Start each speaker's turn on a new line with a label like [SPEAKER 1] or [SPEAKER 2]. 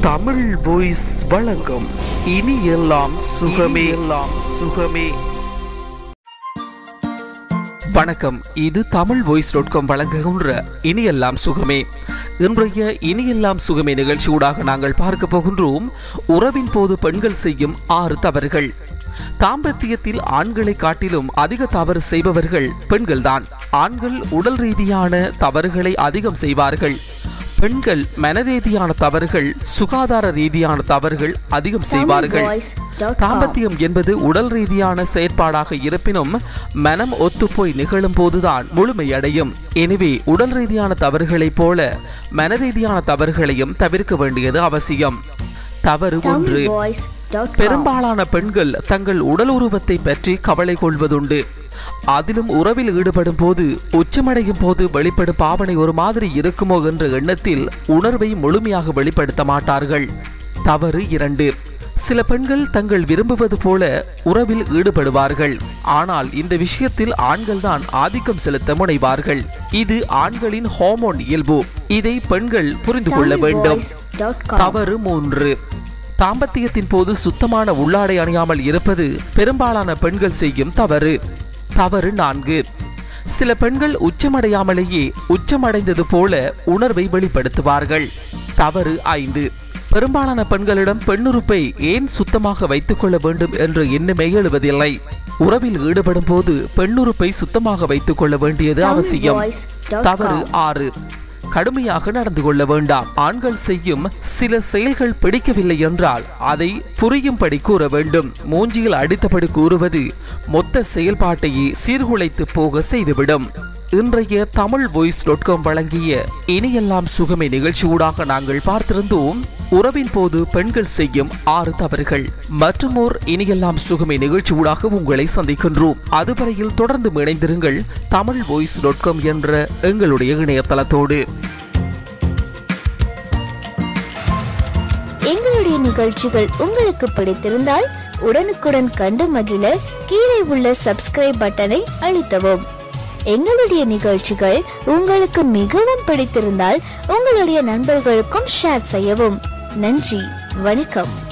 [SPEAKER 1] Tamil voice வழங்கும் இனி எல்லாம் சுகமே எல்லாம் சுகமே வணக்கம் இது தமிழ் வாய்ஸ் டாட் காம் வழங்குகின்ற இனியெல்லாம் சுகமே இன்றைய இனியெல்லாம் சுகமே நிகழ்ச்சியூடாக நாங்கள் பார்க்க போகின்றோம் உறவின் போது பெண்கள் செய்யும் ஆறு தவறுகள் தாம்பத்தியத்தில் ஆண்களை காட்டிலும் அதிக தவறு செய்பவர்கள் பெண்கள்தான் ஆண்கள் உடல் ரீதியான தவறுகளை அதிகம் செய்வார்கள் பெண்கள் மனரீதியான தவறுகள் சுகாதார ரீதியான தவறுகள் அதிகம் செய்வார்கள் தாம்பத்தியம் என்பது உடல் ரீதியான செயற்பாடாக இருப்பினும் மனம் ஒத்துப்போய் நிகழும் போதுதான் முழுமையடையும் எனவே உடல் ரீதியான தவறுகளைப் போல மனரீதியான தவறுகளையும் தவிர்க்க வேண்டியது அவசியம் தவறு ஒன்று பெரும்பாலான பெண்கள் தங்கள் உடல் உருவத்தை பற்றி கவலை கொள்வதுண்டு அதிலும் உறவில் ஈடுபடும் போது உச்சமடையும் போது வெளிப்படும் பாவனை ஒரு மாதிரி இருக்குமோ என்ற எண்ணத்தில் உணர்வை முழுமையாக வெளிப்படுத்த மாட்டார்கள் தவறு இரண்டு சில பெண்கள் தங்கள் விரும்புவது போல உறவில் ஈடுபடுவார்கள் ஆனால் இந்த விஷயத்தில் ஆண்கள்தான் ஆதிக்கம் செலுத்த முனைவார்கள் இது ஆண்களின் ஹார்மோன் இயல்பு இதை பெண்கள் புரிந்து கொள்ள வேண்டும் தவறு மூன்று தாம்பத்தியத்தின் போது சுத்தமான உள்ளாடை அணியாமல் இருப்பது பெரும்பாலான பெண்கள் செய்யும் தவறு தவறு நான்கு சில பெண்கள் உச்சமடையாமலேயே உச்சமடைந்தது போல உணர்வை வெளிப்படுத்துவார்கள் தவறு ஐந்து பெரும்பாலான பெண்களிடம் பெண்ணுறுப்பை ஏன் சுத்தமாக வைத்துக் கொள்ள வேண்டும் என்ற எண்ணமே எழுவதில்லை உறவில் ஈடுபடும் போது பெண்ணுறுப்பை சுத்தமாக வைத்துக் கொள்ள வேண்டியது அவசியம் தவறு ஆறு கடுமையாக நடந்து கொள்ள வேண்டாம் ஆண்கள் செய்யும் சில செயல்கள் பிடிக்கவில்லை என்றால் அதை புரியும்படி கூற வேண்டும் மூஞ்சியில் அடித்தபடி கூறுவது மொத்த செயல்பாட்டையே சீர்குலைத்து போக செய்துவிடும் இன்றைய தமிழ் வாய்ஸ் டாட் காம் வழங்கிய இனியெல்லாம் சுகமை நிகழ்ச்சியூடாக நாங்கள் பார்த்திருந்தோம் உறவின் போது பெண்கள் செய்யும் ஆறு தவறுகள் மற்றும் ஓர் இனியெல்லாம் சுகமை நிகழ்ச்சியூடாக உங்களை சந்திக்கின்றோம் அதுவரையில் தொடர்ந்து இணைந்திருங்கள் தமிழ் வாய்ஸ் டாட் காம் என்ற எங்களுடைய இணையதளத்தோடு
[SPEAKER 2] எங்களுடைய நிகழ்ச்சிகள் உங்களுக்கு பிடித்திருந்தால் உடனுக்குடன் கண்டு மகிழ கீழே உள்ள சப்ஸ்கிரைப் பட்டனை அழுத்தவும் எங்களுடைய நிகழ்ச்சிகள் உங்களுக்கு மிகவும் பிடித்திருந்தால் உங்களுடைய நண்பர்களுக்கும் ஷேர் செய்யவும் நன்றி வணக்கம்